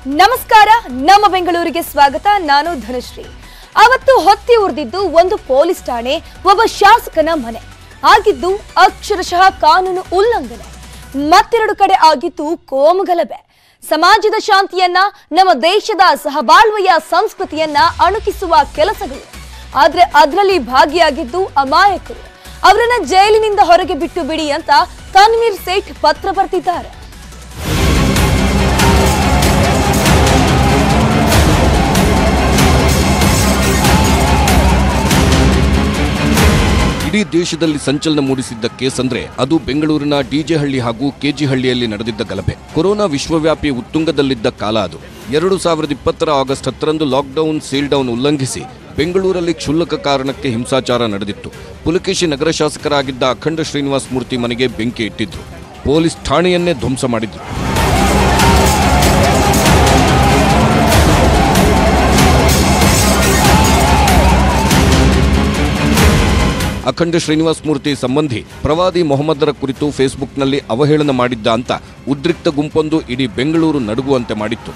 ನಮಸ್ಕಾರ ನಮ್ಮ ಬೆಂಗಳೂರಿಗೆ ಸ್ವಾಗತ ನಾನು ಧನಶ್ರೀ ಅವತ್ತು ಹೊತ್ತಿ ಉರಿದಿದ್ದು ಒಂದು ಪೊಲೀಸ್ ಠಾಣೆ ಒಬ್ಬ ಶಾಸಕನ ಮನೆ ಆಗಿದ್ದು ಅಕ್ಷರಶಃ ಕಾನೂನು ಉಲ್ಲಂಘನೆ ಮತ್ತೆರಡು ಕಡೆ ಆಗಿದ್ದು ಕೋಮುಗಲಭೆ ಸಮಾಜದ ಶಾಂತಿಯನ್ನ ನಮ್ಮ ದೇಶದ ಸಹಬಾಳ್ವೆಯ ಸಂಸ್ಕೃತಿಯನ್ನ ಅಣುಕಿಸುವ ಕೆಲಸಗಳು ಆದ್ರೆ ಅದರಲ್ಲಿ ಭಾಗಿಯಾಗಿದ್ದು ಅಮಾಯಕರು ಅವರನ್ನ ಜೈಲಿನಿಂದ ಹೊರಗೆ ಬಿಟ್ಟು ಬಿಡಿ ಅಂತ ತನ್ವೀರ್ ಸೇಠ್ ಪತ್ರ ಬರೆದಿದ್ದಾರೆ ಇಡೀ ದೇಶದಲ್ಲಿ ಸಂಚಲನ ಮೂಡಿಸಿದ್ದ ಕೇಸ್ ಅಂದ್ರೆ ಅದು ಬೆಂಗಳೂರಿನ ಡಿಜೆಹಳ್ಳಿ ಹಾಗೂ ಕೆಜಿಹಳ್ಳಿಯಲ್ಲಿ ನಡೆದಿದ್ದ ಗಲಭೆ ಕೊರೋನಾ ವಿಶ್ವವ್ಯಾಪಿ ಉತ್ತುಂಗದಲ್ಲಿದ್ದ ಕಾಲ ಅದು ಎರಡು ಸಾವಿರದ ಇಪ್ಪತ್ತರ ಆಗಸ್ಟ್ ಹತ್ತರಂದು ಲಾಕ್ಡೌನ್ ಸೀಲ್ ಡೌನ್ ಉಲ್ಲಂಘಿಸಿ ಬೆಂಗಳೂರಲ್ಲಿ ಕ್ಷುಲ್ಲಕ ಕಾರಣಕ್ಕೆ ಹಿಂಸಾಚಾರ ನಡೆದಿತ್ತು ಪುಲಕೇಶಿ ನಗರ ಶಾಸಕರಾಗಿದ್ದ ಅಖಂಡ ಶ್ರೀನಿವಾಸ್ ಮೂರ್ತಿ ಮನೆಗೆ ಬೆಂಕಿ ಇಟ್ಟಿದ್ರು ಪೊಲೀಸ್ ಠಾಣೆಯನ್ನೇ ಧ್ವಂಸ ಮಾಡಿದ್ರು ಅಖಂಡ ಶ್ರೀನಿವಾಸ್ ಮೂರ್ತಿ ಸಂಬಂಧಿ ಪ್ರವಾದಿ ಮೊಹಮ್ಮದರ ಕುರಿತು ಫೇಸ್ಬುಕ್ನಲ್ಲಿ ಅವಹೇಳನ ಮಾಡಿದ್ದ ಅಂತ ಉದ್ರಿಕ್ತ ಗುಂಪೊಂದು ಇಡೀ ಬೆಂಗಳೂರು ನಡುಗುವಂತೆ ಮಾಡಿತ್ತು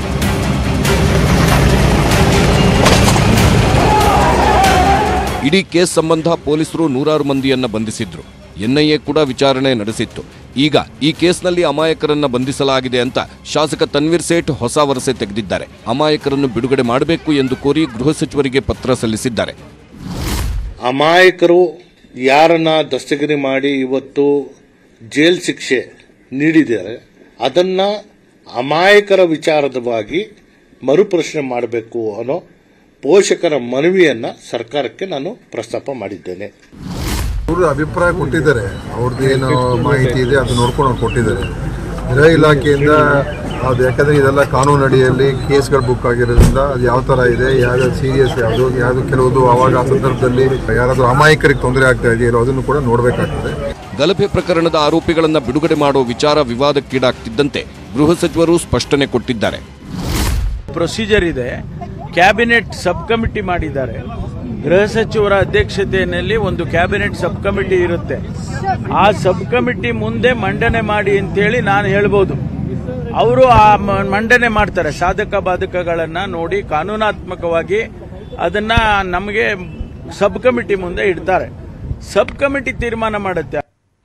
ಇಡೀ ಕೇಸ್ ಸಂಬಂಧ ಪೊಲೀಸರು ನೂರಾರು ಮಂದಿಯನ್ನ ಬಂಧಿಸಿದ್ರು ಎನ್ಐಎ ಕೂಡ ವಿಚಾರಣೆ ನಡೆಸಿತ್ತು ಈಗ ಈ ಕೇಸ್ನಲ್ಲಿ ಅಮಾಯಕರನ್ನ ಬಂಧಿಸಲಾಗಿದೆ ಅಂತ ಶಾಸಕ ತನ್ವೀರ್ ಸೇಠ್ ಹೊಸ ವರಸೆ ತೆಗೆದಿದ್ದಾರೆ ಅಮಾಯಕರನ್ನು ಬಿಡುಗಡೆ ಮಾಡಬೇಕು ಎಂದು ಕೋರಿ ಗೃಹ ಸಚಿವರಿಗೆ ಪತ್ರ ಸಲ್ಲಿಸಿದ್ದಾರೆ ಅಮಾಯಕರು ಯಾರನ್ನ ದಸ್ತಗಿರಿ ಮಾಡಿ ಇವತ್ತು ಜೈಲ್ ಶಿಕ್ಷೆ ನೀಡಿದ್ದಾರೆ ಅದನ್ನ ಅಮಾಯಕರ ವಿಚಾರದವಾಗಿ ಮರುಪ್ರಶ್ನೆ ಮಾಡಬೇಕು ಅನ್ನೋ ಪೋಷಕರ ಮನವಿಯನ್ನ ಸರ್ಕಾರಕ್ಕೆ ನಾನು ಪ್ರಸ್ತಾಪ ಮಾಡಿದ್ದೇನೆ ಅವರು ಅಭಿಪ್ರಾಯ ಕೊಟ್ಟಿದ್ದಾರೆ ಅವ್ರದ್ದು ಏನು ಮಾಹಿತಿ ಇದೆ ಅದು ನೋಡ್ಕೊಂಡು ಅವ್ರು ಕೊಟ್ಟಿದ್ದಾರೆ ಗೃಹ ಇಲಾಖೆಯಿಂದ ಅದು ಯಾಕಂದರೆ ಇದೆಲ್ಲ ಕಾನೂನು ಅಡಿಯಲ್ಲಿ ಕೇಸ್ಗಳು ಬುಕ್ ಆಗಿರೋದ್ರಿಂದ ಅದು ಯಾವ ಥರ ಇದೆ ಯಾವ್ದು ಸೀರಿಯಸ್ ಯಾವುದು ಯಾವುದು ಕೆಲವುದು ಅವಾಗ ಆ ಸಂದರ್ಭದಲ್ಲಿ ಯಾರಾದರೂ ಅಮಾಯಕರಿಗೆ ತೊಂದರೆ ಆಗ್ತಾ ಇದೆಯಲ್ಲ ಅದನ್ನು ಕೂಡ ನೋಡಬೇಕಾಗ್ತದೆ ಗಲಭೆ ಪ್ರಕರಣದ ಆರೋಪಿಗಳನ್ನ ಬಿಡುಗಡೆ ಮಾಡೋ ವಿಚಾರ ವಿವಾದಕ್ಕೀಡಾಗ್ತಿದ್ದಂತೆ ಗೃಹ ಸಚಿವರು ಸ್ಪಷ್ಟನೆ ಕೊಟ್ಟಿದ್ದಾರೆ ಪ್ರೊಸೀಜರ್ ಇದೆ ಕ್ಯಾಬಿನೆಟ್ ಸಬ್ ಕಮಿಟಿ ಮಾಡಿದ್ದಾರೆ ಗೃಹ ಸಚಿವರ ಅಧ್ಯಕ್ಷತೆಯಲ್ಲಿ ಒಂದು ಕ್ಯಾಬಿನೆಟ್ ಸಬ್ ಕಮಿಟಿ ಇರುತ್ತೆ ಆ ಸಬ್ ಕಮಿಟಿ ಮುಂದೆ ಮಂಡನೆ ಮಾಡಿ ಅಂತೇಳಿ ನಾನು ಹೇಳ್ಬೋದು ಅವರು ಆ ಮ- ಮಂಡನೆ ಮಾಡ್ತಾರೆ ಸಾಧಕ ಬಾಧಕಗಳನ್ನ ನೋಡಿ ಕಾನೂನಾತ್ಮಕವಾಗಿ ಅದನ್ನ ನಮಗೆ ಸಬ್ ಕಮಿಟಿ ಮುಂದೆ ಇಡ್ತಾರೆ ಸಬ್ ಕಮಿಟಿ ತೀರ್ಮಾನ ಮಾಡುತ್ತೆ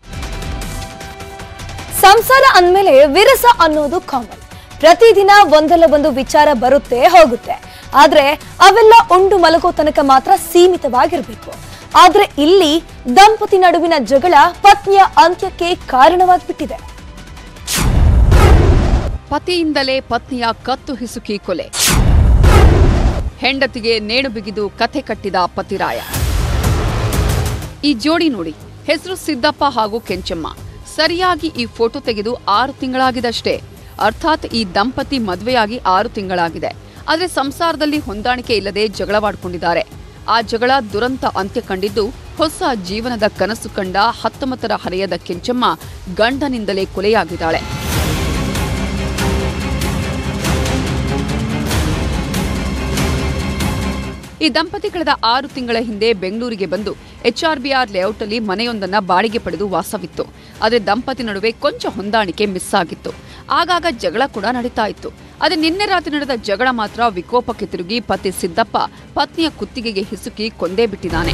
ಸಂಸಾರ ಅಂದ್ಮೇಲೆ ವಿರಸ ಅನ್ನೋದು ಕಾಮನ್ ಪ್ರತಿದಿನ ಒಂದಲ್ಲ ಒಂದು ವಿಚಾರ ಬರುತ್ತೆ ಹೋಗುತ್ತೆ ಆದ್ರೆ ಅವೆಲ್ಲ ಉಂಡು ಮಲಗೋ ತನಕ ಮಾತ್ರ ಸೀಮಿತವಾಗಿರ್ಬೇಕು ಆದ್ರೆ ಇಲ್ಲಿ ದಂಪತಿ ನಡುವಿನ ಜಗಳ ಪತ್ನಿಯ ಅಂತ್ಯಕ್ಕೆ ಕಾರಣವಾಗ್ಬಿಟ್ಟಿದೆ ಪತಿಯಿಂದಲೇ ಪತ್ನಿಯ ಕತ್ತು ಹಿಸುಕಿ ಕೊಲೆ ಹೆಂಡತಿಗೆ ನೇಣು ಬಿಗಿದು ಕಥೆ ಕಟ್ಟಿದ ಪತಿರಾಯ ಈ ಜೋಡಿ ನೋಡಿ ಹೆಸರು ಸಿದ್ದಪ್ಪ ಹಾಗೂ ಕೆಂಚಮ್ಮ ಸರಿಯಾಗಿ ಈ ಫೋಟೋ ತೆಗೆದು ಆರು ತಿಂಗಳಾಗಿದಷ್ಟೇ ಅರ್ಥಾತ್ ಈ ದಂಪತಿ ಮದುವೆಯಾಗಿ ಆರು ತಿಂಗಳಾಗಿದೆ ಆದರೆ ಸಂಸಾರದಲ್ಲಿ ಹೊಂದಾಣಿಕೆ ಇಲ್ಲದೆ ಜಗಳವಾಡ್ಕೊಂಡಿದ್ದಾರೆ ಆ ಜಗಳ ದುರಂತ ಅಂತ್ಯ ಕಂಡಿದ್ದು ಹೊಸ ಜೀವನದ ಕನಸು ಕಂಡ ಹತ್ತೊಂಬತ್ತರ ಹರೆಯದ ಕೆಂಚಮ್ಮ ಗಂಡನಿಂದಲೇ ಕೊಲೆಯಾಗಿದ್ದಾಳೆ ಈ ದಂಪತಿ ಕಳೆದ ಆರು ತಿಂಗಳ ಹಿಂದೆ ಬೆಂಗಳೂರಿಗೆ ಬಂದು ಎಚ್ಆರ್ಬಿಆರ್ ಲೇಔಟ್ನಲ್ಲಿ ಮನೆಯೊಂದನ್ನ ಬಾಡಿಗೆ ಪಡೆದು ವಾಸವಿತ್ತು ಆದರೆ ದಂಪತಿ ನಡುವೆ ಕೊಂಚ ಹೊಂದಾಣಿಕೆ ಮಿಸ್ ಆಗಿತ್ತು ಆಗಾಗ ಜಗಳ ಕೂಡ ನಡೀತಾ ಇತ್ತು ಆದರೆ ನಿನ್ನೆ ರಾತ್ರಿ ನಡೆದ ಜಗಳ ಮಾತ್ರ ವಿಕೋಪಕ್ಕೆ ತಿರುಗಿ ಪತಿ ಸಿದ್ದಪ್ಪ ಪತ್ನಿಯ ಕುತ್ತಿಗೆಗೆ ಹಿಸುಕಿ ಕೊಂದೇ ಬಿಟ್ಟಿದ್ದಾನೆ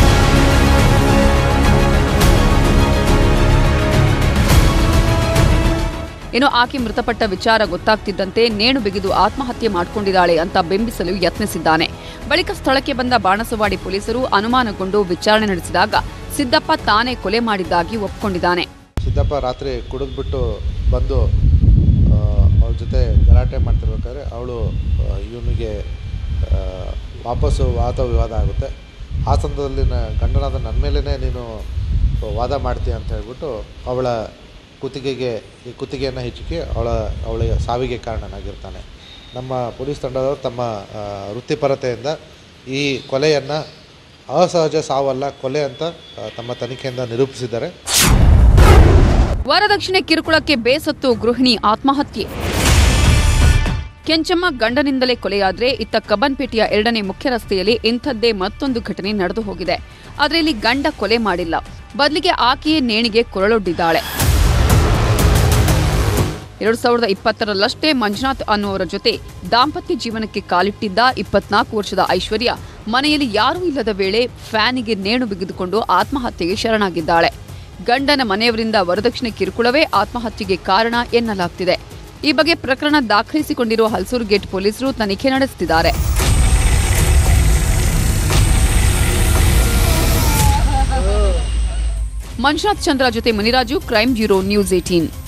ಇನ್ನು ಆಕೆ ಮೃತಪಟ್ಟ ವಿಚಾರ ಗೊತ್ತಾಗ್ತಿದ್ದಂತೆ ನೇಣು ಬಿಗಿದು ಆತ್ಮಹತ್ಯೆ ಮಾಡಿಕೊಂಡಿದ್ದಾಳೆ ಅಂತ ಬಿಂಬಿಸಲು ಯತ್ನಿಸಿದ್ದಾನೆ ಬಳಿಕ ಸ್ಥಳಕ್ಕೆ ಬಂದ ಬಾಣಸವಾಡಿ ಪೊಲೀಸರು ಅನುಮಾನಗೊಂಡು ವಿಚಾರಣೆ ನಡೆಸಿದಾಗ ಸಿದ್ದಪ್ಪ ತಾನೇ ಕೊಲೆ ಮಾಡಿದ್ದಾಗಿ ಒಪ್ಕೊಂಡಿದ್ದಾನೆ ಸಿದ್ದಪ್ಪ ರಾತ್ರಿ ಕುಡಿದ್ಬಿಟ್ಟು ಬಂದು ಅವಳ ಜೊತೆ ಗಲಾಟೆ ಮಾಡ್ತಿರ್ಬೇಕಾದ್ರೆ ಅವಳು ಇವನಿಗೆ ವಾಪಸ್ಸು ವಾದ ವಿವಾದ ಆಗುತ್ತೆ ಆ ಸಂದರ್ಭದಲ್ಲಿ ನ ಗಂಡನಾದ ನನ್ನ ಮೇಲೇ ನೀನು ವಾದ ಮಾಡ್ತೀಯ ಅಂತ ಹೇಳ್ಬಿಟ್ಟು ಅವಳ ಕುತ್ತಿಗೆಗೆ ಈ ಕುತ್ತಿಗೆಯನ್ನು ಹೆಚ್ಚಿಕೆ ಅವಳ ಅವಳ ಸಾವಿಗೆ ಕಾರಣನಾಗಿರ್ತಾನೆ ನಮ್ಮ ಪೊಲೀಸ್ ತಂಡದವರು ತಮ್ಮ ಆ, ವೃತ್ತಿಪರತೆಯಿಂದ ಈ ಕೊಲೆಯನ್ನು ಅಸಹಜ ಸಾವಲ್ಲ ಕೊಲೆ ಅಂತ ಆ, ತಮ್ಮ ತನಿಖೆಯಿಂದ ನಿರೂಪಿಸಿದ್ದಾರೆ ವರದಕ್ಷಿಣೆ ಕಿರುಕುಳಕ್ಕೆ ಬೇಸತ್ತು ಗೃಹಿಣಿ ಆತ್ಮಹತ್ಯೆ ಕೆಂಚಮ್ಮ ಗಂಡನಿಂದಲೇ ಕೊಲೆಯಾದ್ರೆ ಇತ್ತ ಕಬ್ಬನ್ಪೇಟೆಯ ಎರಡನೇ ಮುಖ್ಯ ರಸ್ತೆಯಲ್ಲಿ ಇಂಥದ್ದೇ ಮತ್ತೊಂದು ಘಟನೆ ನಡೆದು ಹೋಗಿದೆ ಆದ್ರೆ ಇಲ್ಲಿ ಗಂಡ ಕೊಲೆ ಮಾಡಿಲ್ಲ ಬದಲಿಗೆ ಆಕೆಯೇ ನೇಣಿಗೆ ಕೊರಳೊಡ್ಡಿದ್ದಾಳೆ ಎರಡ್ ಸಾವಿರದ ಇಪ್ಪತ್ತರಲ್ಲಷ್ಟೇ ಮಂಜುನಾಥ್ ಅನ್ನುವರ ಜೊತೆ ದಾಂಪತ್ಯ ಜೀವನಕ್ಕೆ ಕಾಲಿಟ್ಟಿದ್ದ ಇಪ್ಪತ್ನಾಲ್ಕು ವರ್ಷದ ಐಶ್ವರ್ಯ ಮನೆಯಲ್ಲಿ ಯಾರೂ ಇಲ್ಲದ ವೇಳೆ ಫ್ಯಾನಿಗೆ ನೇಣು ಬಿಗಿದುಕೊಂಡು ಆತ್ಮಹತ್ಯೆಗೆ ಶರಣಾಗಿದ್ದಾಳೆ ಗಂಡನ ಮನೆಯವರಿಂದ ವರದಕ್ಷಿಣೆ ಕಿರುಕುಳವೇ ಆತ್ಮಹತ್ಯೆಗೆ ಕಾರಣ ಎನ್ನಲಾಗ್ತಿದೆ ಈ ಬಗ್ಗೆ ಪ್ರಕರಣ ದಾಖಲಿಸಿಕೊಂಡಿರುವ ಹಲ್ಸೂರು ಗೇಟ್ ಪೊಲೀಸರು ತನಿಖೆ ನಡೆಸುತ್ತಿದ್ದಾರೆ ಮಂಜುನಾಥ್ ಚಂದ್ರ ಜೊತೆ Muniraju crime bureau news eighteen